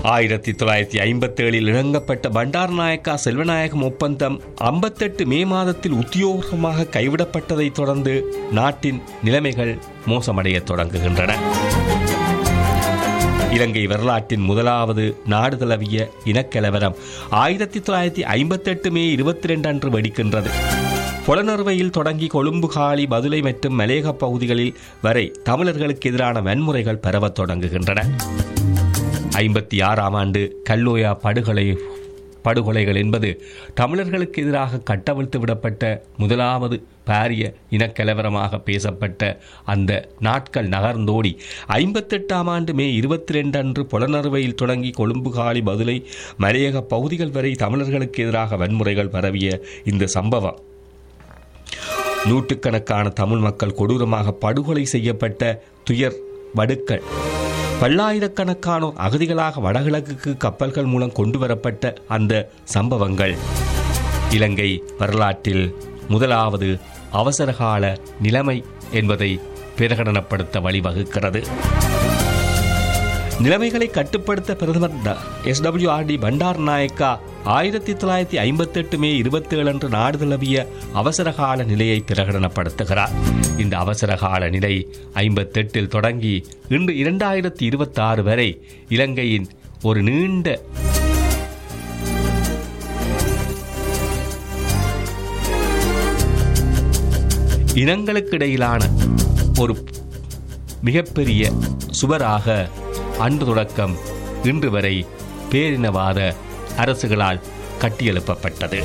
ஆயிரத்தி தொள்ளாயிரத்தி ஐம்பத்தேழில் இணங்கப்பட்ட பண்டார் நாயக்கா செல்வநாயகம் ஒப்பந்தம் ஐம்பத்தெட்டு மே மாதத்தில் உத்தியோகமாக கைவிடப்பட்டதைத் தொடர்ந்து நாட்டின் நிலைமைகள் மோசமடையத் தொடங்குகின்றன இலங்கை வரலாற்றின் முதலாவது நாடு தழுவிய இனக்கலவரம் ஆயிரத்தி தொள்ளாயிரத்தி ஐம்பத்தெட்டு மே இருபத்தி ரெண்டு அன்று வெடிக்கின்றது புலனறுவையில் தொடங்கி கொழும்பு காலி பதுளை மற்றும் மலேக பகுதிகளில் வரை தமிழர்களுக்கு எதிரான வன்முறைகள் பரவத் தொடங்குகின்றன ஐம்பத்தி ஆறாம் ஆண்டு கல்லோயா படுகொலை படுகொலைகள் என்பது தமிழர்களுக்கு எதிராக கட்டவிழ்த்து விடப்பட்ட முதலாவது பாரிய இனக்கலவரமாக பேசப்பட்ட அந்த நாட்கள் நகர்ந்தோடி ஐம்பத்தெட்டாம் ஆண்டு மே இருபத்தி ரெண்டு அன்று புலனறுவையில் தொடங்கி கொழும்பு காலி பதுளை மலையக பகுதிகள் வரை தமிழர்களுக்கு எதிராக வன்முறைகள் பரவிய இந்த சம்பவம் நூற்றுக்கணக்கான தமிழ் மக்கள் கொடூரமாக படுகொலை செய்யப்பட்ட துயர் வடுக்கள் பல்லாயிரக்கணக்கானோர் அகதிகளாக வடகிழக்குக்கு கப்பல்கள் மூலம் கொண்டு வரப்பட்ட அந்த சம்பவங்கள் இலங்கை வரலாற்றில் முதலாவது அவசரகால நிலைமை என்பதை பிரகடனப்படுத்த வழிவகுக்கிறது நிலைமைகளை கட்டுப்படுத்த பிரதமர் S W R D Bandaranaike ஆயிரத்தி தொள்ளாயிரத்தி ஐம்பத்தெட்டு மே இருபத்தேழு அன்று நாடு தழுவிய அவசரகால நிலையை பிரகடனப்படுத்துகிறார் இந்த அவசரகால நிலை ஐம்பத்தெட்டில் தொடங்கி இன்று இரண்டாயிரத்தி இருபத்தி ஆறு வரை இலங்கையின் ஒரு நீண்ட இனங்களுக்கிடையிலான ஒரு மிகப்பெரிய சுவராக அன்று தொடக்கம் இன்று வரை பேரினவாத அரசுகளால் கட்டியெழுப்பப்பட்டது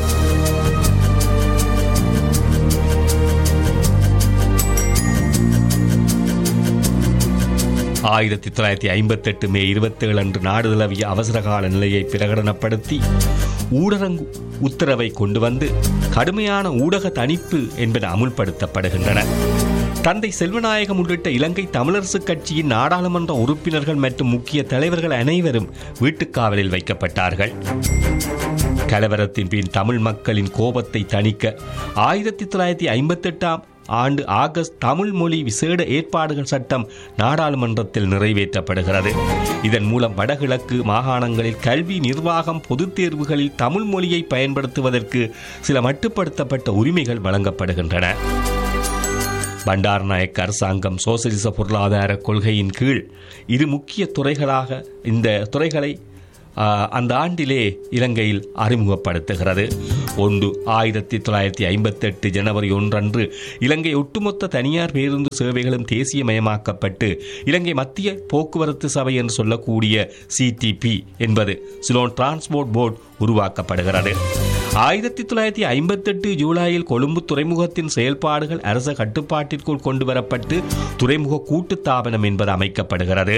ஆயிரத்தி தொள்ளாயிரத்தி ஐம்பத்தெட்டு மே இருபத்தேழு அன்று நாடு தழுவிய அவசரகால நிலையை பிரகடனப்படுத்தி ஊடரங்கு உத்தரவை கொண்டு வந்து கடுமையான ஊடக தணிப்பு என்பது அமுல்படுத்தப்படுகின்றன தந்தை செல்வநாயகம் உள்ளிட்ட இலங்கை தமிழரசுக் கட்சியின் நாடாளுமன்ற உறுப்பினர்கள் மற்றும் முக்கிய தலைவர்கள் அனைவரும் வீட்டுக்காவலில் வைக்கப்பட்டார்கள் கலவரத்தின் பின் தமிழ் மக்களின் கோபத்தை தணிக்க ஆயிரத்தி தொள்ளாயிரத்தி ஐம்பத்தெட்டாம் ஆண்டு ஆகஸ்ட் தமிழ் மொழி விசேட ஏற்பாடுகள் சட்டம் நாடாளுமன்றத்தில் நிறைவேற்றப்படுகிறது இதன் மூலம் வடகிழக்கு மாகாணங்களில் கல்வி நிர்வாகம் பொதுத் தேர்வுகளில் தமிழ் மொழியை பயன்படுத்துவதற்கு சில மட்டுப்படுத்தப்பட்ட உரிமைகள் வழங்கப்படுகின்றன பண்டார் நாயக் அரசாங்கம் சோசலிச பொருளாதார கொள்கையின் கீழ் இரு முக்கிய துறைகளாக இந்த துறைகளை அந்த ஆண்டிலே இலங்கையில் அறிமுகப்படுத்துகிறது ஒன்று ஆயிரத்தி தொள்ளாயிரத்தி ஐம்பத்தெட்டு ஜனவரி ஒன்றன்று இலங்கை ஒட்டுமொத்த தனியார் பேருந்து சேவைகளும் தேசியமயமாக்கப்பட்டு இலங்கை மத்திய போக்குவரத்து சபை என்று சொல்லக்கூடிய சிடிபி என்பது சிலோன் டிரான்ஸ்போர்ட் போர்டு உருவாக்கப்படுகிறது ஆயிரத்தி தொள்ளாயிரத்தி ஐம்பத்தெட்டு ஜூலையில் கொழும்பு துறைமுகத்தின் செயல்பாடுகள் அரச கட்டுப்பாட்டிற்குள் கொண்டு வரப்பட்டு துறைமுக கூட்டுத்தாபனம் என்பது அமைக்கப்படுகிறது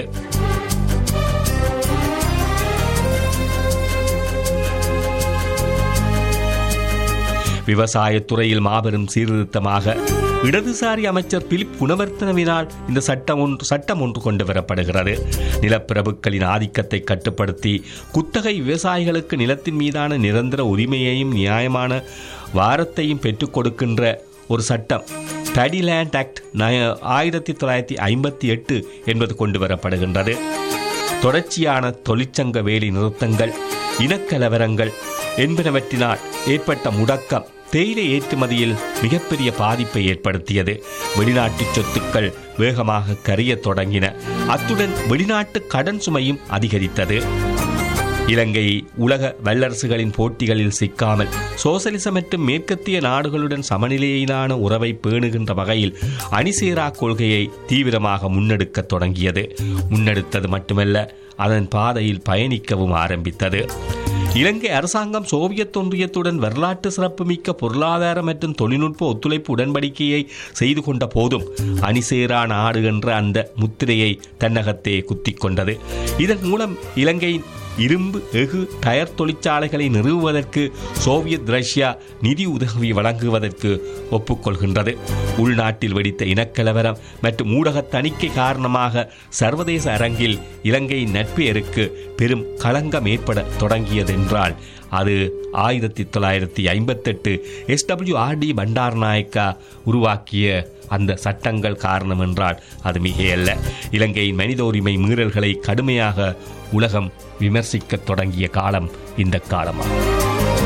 விவசாயத்துறையில் மாபெரும் சீர்திருத்தமாக இடதுசாரி அமைச்சர் பிலிப் குணவர்த்தனவினால் இந்த சட்டம் ஒன்று சட்டம் ஒன்று கொண்டு வரப்படுகிறது நிலப்பிரபுக்களின் ஆதிக்கத்தை கட்டுப்படுத்தி குத்தகை விவசாயிகளுக்கு நிலத்தின் மீதான நிரந்தர உரிமையையும் நியாயமான வாரத்தையும் பெற்றுக் கொடுக்கின்ற ஒரு சட்டம் தடி லேண்ட் ஆக்ட் ஆயிரத்தி தொள்ளாயிரத்தி ஐம்பத்தி எட்டு என்பது கொண்டு வரப்படுகின்றது தொடர்ச்சியான தொழிற்சங்க வேலை நிறுத்தங்கள் இனக்கலவரங்கள் என்பனவற்றினால் ஏற்பட்ட முடக்கம் தேயிலை ஏற்றுமதியில் மிகப்பெரிய பாதிப்பை ஏற்படுத்தியது வெளிநாட்டு சொத்துக்கள் வேகமாக கரையத் தொடங்கின அத்துடன் வெளிநாட்டு கடன் சுமையும் அதிகரித்தது இலங்கை உலக வல்லரசுகளின் போட்டிகளில் சிக்காமல் சோசலிச மற்றும் மேற்கத்திய நாடுகளுடன் சமநிலையிலான உறவை பேணுகின்ற வகையில் அணிசேரா கொள்கையை தீவிரமாக முன்னெடுக்க தொடங்கியது முன்னெடுத்தது மட்டுமல்ல அதன் பாதையில் பயணிக்கவும் ஆரம்பித்தது இலங்கை அரசாங்கம் சோவியத் ஒன்றியத்துடன் வரலாற்று சிறப்புமிக்க பொருளாதார மற்றும் தொழில்நுட்ப ஒத்துழைப்பு உடன்படிக்கையை செய்து கொண்ட போதும் அணிசேரா நாடு என்ற அந்த முத்திரையை தன்னகத்தே குத்திக் கொண்டது இதன் மூலம் இலங்கையின் இரும்பு எஃகு டயர் தொழிற்சாலைகளை நிறுவுவதற்கு சோவியத் ரஷ்யா நிதி உதவி வழங்குவதற்கு ஒப்புக்கொள்கின்றது உள்நாட்டில் வெடித்த இனக்கலவரம் மற்றும் ஊடக தணிக்கை காரணமாக சர்வதேச அரங்கில் இலங்கையின் நட்பெயருக்கு பெரும் களங்கம் ஏற்பட தொடங்கியதென்றால் அது ஆயிரத்தி தொள்ளாயிரத்தி ஐம்பத்தெட்டு எஸ்டபிள்யூஆர்டி பண்டாரநாயக்கா உருவாக்கிய அந்த சட்டங்கள் காரணம் என்றால் அது மிகையல்ல இலங்கையின் மனித உரிமை மீறல்களை கடுமையாக உலகம் விமர்சிக்கத் தொடங்கிய காலம் இந்த காலமாகும்